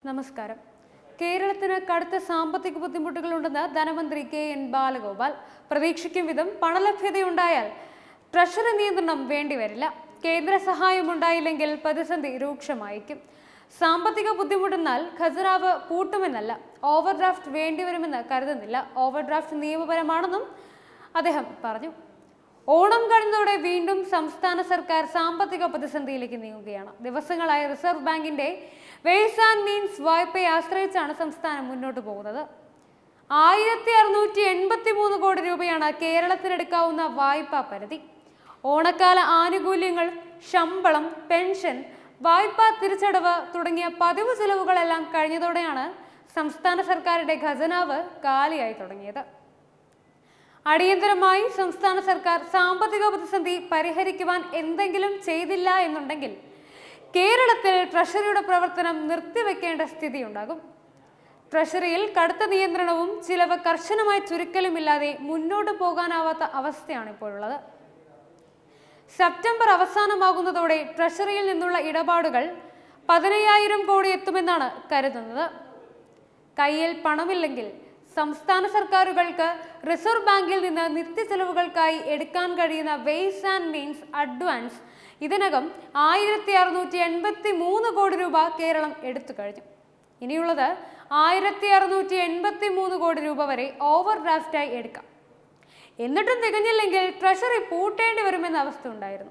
നമസ്കാരം കേരളത്തിന് കടുത്ത സാമ്പത്തിക ബുദ്ധിമുട്ടുകളുണ്ടെന്ന് ധനമന്ത്രി കെ എൻ ബാലഗോപാൽ പ്രതീക്ഷിക്കും വിധം പണലഭ്യതയുണ്ടായാൽ ട്രഷറി നിയന്ത്രണം വേണ്ടിവരില്ല കേന്ദ്ര സഹായം ഉണ്ടായില്ലെങ്കിൽ പ്രതിസന്ധി രൂക്ഷമായിരിക്കും സാമ്പത്തിക ബുദ്ധിമുട്ടെന്നാൽ ഖജനാവ് പൂട്ടുമെന്നല്ല ഓവർഡ്രാഫ്റ്റ് വേണ്ടിവരുമെന്ന് കരുതുന്നില്ല ഓവർഡ്രാഫ്റ്റ് നിയമപരമാണെന്നും അദ്ദേഹം പറഞ്ഞു ഓണം കഴിഞ്ഞതോടെ വീണ്ടും സംസ്ഥാന സർക്കാർ സാമ്പത്തിക പ്രതിസന്ധിയിലേക്ക് നീങ്ങുകയാണ് ദിവസങ്ങളായി റിസർവ് ബാങ്കിന്റെ വേസ് ആൻഡ് മീൻസ് വായ്പയെ ആശ്രയിച്ചാണ് സംസ്ഥാനം മുന്നോട്ട് പോകുന്നത് ആയിരത്തി അറുന്നൂറ്റി എൺപത്തി മൂന്ന് കോടി രൂപയാണ് കേരളത്തിനെടുക്കാവുന്ന വായ്പാ പരിധി ഓണക്കാല ആനുകൂല്യങ്ങൾ ശമ്പളം പെൻഷൻ വായ്പാ തിരിച്ചടവ് തുടങ്ങിയ പതിവ് ചെലവുകളെല്ലാം കഴിഞ്ഞതോടെയാണ് സംസ്ഥാന സർക്കാരിന്റെ ഖജനാവ് കാലിയായി തുടങ്ങിയത് അടിയന്തരമായി സംസ്ഥാന സർക്കാർ സാമ്പത്തിക പ്രതിസന്ധി പരിഹരിക്കുവാൻ എന്തെങ്കിലും ചെയ്തില്ല എന്നുണ്ടെങ്കിൽ കേരളത്തിൽ ട്രഷറിയുടെ പ്രവർത്തനം നിർത്തിവെക്കേണ്ട സ്ഥിതിയുണ്ടാകും ട്രഷറിയിൽ കടുത്ത നിയന്ത്രണവും ചിലവ് കർശനമായ ചുരുക്കലുമില്ലാതെ മുന്നോട്ട് പോകാനാവാത്ത അവസ്ഥയാണ് ഇപ്പോഴുള്ളത് സെപ്റ്റംബർ അവസാനമാകുന്നതോടെ ട്രഷറിയിൽ നിന്നുള്ള ഇടപാടുകൾ പതിനയ്യായിരം കോടി എത്തുമെന്നാണ് കരുതുന്നത് കയ്യിൽ പണമില്ലെങ്കിൽ സംസ്ഥാന സർക്കാരുകൾക്ക് റിസർവ് ബാങ്കിൽ നിന്ന് നിത്യചെലവുകൾക്കായി എടുക്കാൻ കഴിയുന്ന വെയ്സ് ആൻഡ് മീൻസ് അഡ്വാൻസ് ഇതിനകം ആയിരത്തി അറുന്നൂറ്റി എൺപത്തി മൂന്ന് കോടി രൂപ കേരളം എടുത്തു കഴിഞ്ഞു ഇനിയുള്ളത് ആയിരത്തി അറുന്നൂറ്റി എൺപത്തി മൂന്ന് കോടി രൂപ വരെ ഓവർ ഡ്രാഫ്റ്റായി എടുക്കാം എന്നിട്ടും തികഞ്ഞില്ലെങ്കിൽ ട്രഷറി പൂട്ടേണ്ടി വരുമെന്ന അവസ്ഥ ഉണ്ടായിരുന്നു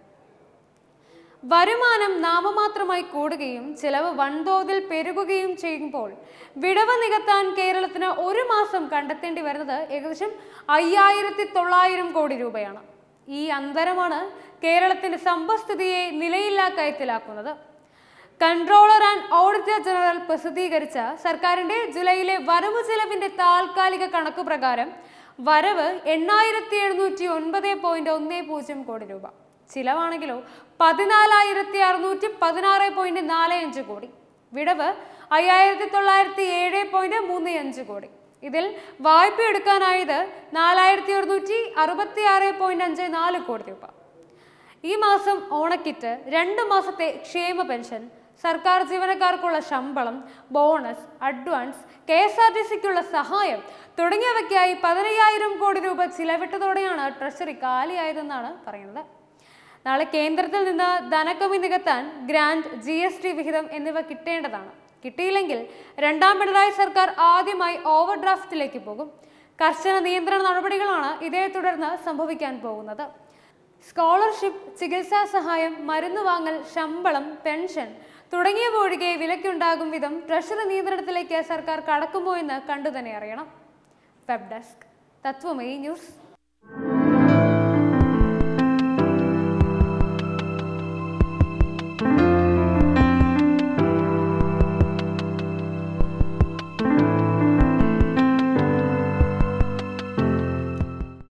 വരുമാനം നാമമാത്രമായി കൂടുകയും ചിലവ് വൻതോതിൽ പെരുകുകയും ചെയ്യുമ്പോൾ വിടവ് നികത്താൻ കേരളത്തിന് ഒരു മാസം കണ്ടെത്തേണ്ടി വരുന്നത് ഏകദേശം അയ്യായിരത്തി തൊള്ളായിരം കോടി രൂപയാണ് ഈ അന്തരമാണ് കേരളത്തിന്റെ സമ്പദ്സ്ഥിതിയെ നിലയില്ലാ കയത്തിലാക്കുന്നത് കൺട്രോളർ ആൻഡ് ഓഡിറ്റർ ജനറൽ പ്രസിദ്ധീകരിച്ച സർക്കാരിന്റെ ജൂലൈയിലെ വരവ് ചെലവിന്റെ താൽക്കാലിക കണക്ക് പ്രകാരം വരവ് എണ്ണായിരത്തി എഴുന്നൂറ്റി ഒൻപത് പോയിന്റ് ഒന്ന് പൂജ്യം കോടി രൂപ ചിലവാണെങ്കിലോ പതിനാലായിരത്തി അറുന്നൂറ്റി പതിനാറ് പോയിന്റ് നാല് അഞ്ച് കോടി വിടവ് അയ്യായിരത്തി തൊള്ളായിരത്തി ഏഴ് പോയിന്റ് മൂന്ന് അഞ്ച് കോടി ഇതിൽ വായ്പ എടുക്കാനായത് നാലായിരത്തി ഒരുന്നൂറ്റി അറുപത്തി ആറ് പോയിന്റ് അഞ്ച് നാല് കോടി രൂപ ഈ മാസം ഓണക്കിറ്റ് രണ്ട് മാസത്തെ ക്ഷേമ പെൻഷൻ സർക്കാർ ജീവനക്കാർക്കുള്ള ശമ്പളം bonus advance K S R T സിക്കുള്ള സഹായം തുടങ്ങിയവയ്ക്കായി പതിനയ്യായിരം കോടി രൂപ ചിലവിട്ടതോടെയാണ് ട്രഷറി കാലിയായതെന്നാണ് പറയുന്നത് നാളെ കേന്ദ്രത്തിൽ നിന്ന് ധനക്കമ്മി നികത്താൻ ഗ്രാന്റ് ജി എസ് ടി വിഹിതം എന്നിവ കിട്ടേണ്ടതാണ് കിട്ടിയില്ലെങ്കിൽ രണ്ടാം പിണറായി സർക്കാർ ആദ്യമായി ഓവർ ഡ്രാഫ്റ്റിലേക്ക് പോകും കർശന നിയന്ത്രണ നടപടികളാണ് ഇതേ തുടർന്ന് സംഭവിക്കാൻ പോകുന്നത് സ്കോളർഷിപ്പ് ചികിത്സാ സഹായം മരുന്ന് വാങ്ങൽ ശമ്പളം പെൻഷൻ തുടങ്ങിയവ ഒഴികെ വിലക്കുണ്ടാകും വിധം ട്രഷറി നിയന്ത്രണത്തിലേക്ക് സർക്കാർ കടക്കുമോ എന്ന് കണ്ടു തന്നെ അറിയണം വെബ് ഡെസ്ക് തത്വമയി ന്യൂസ്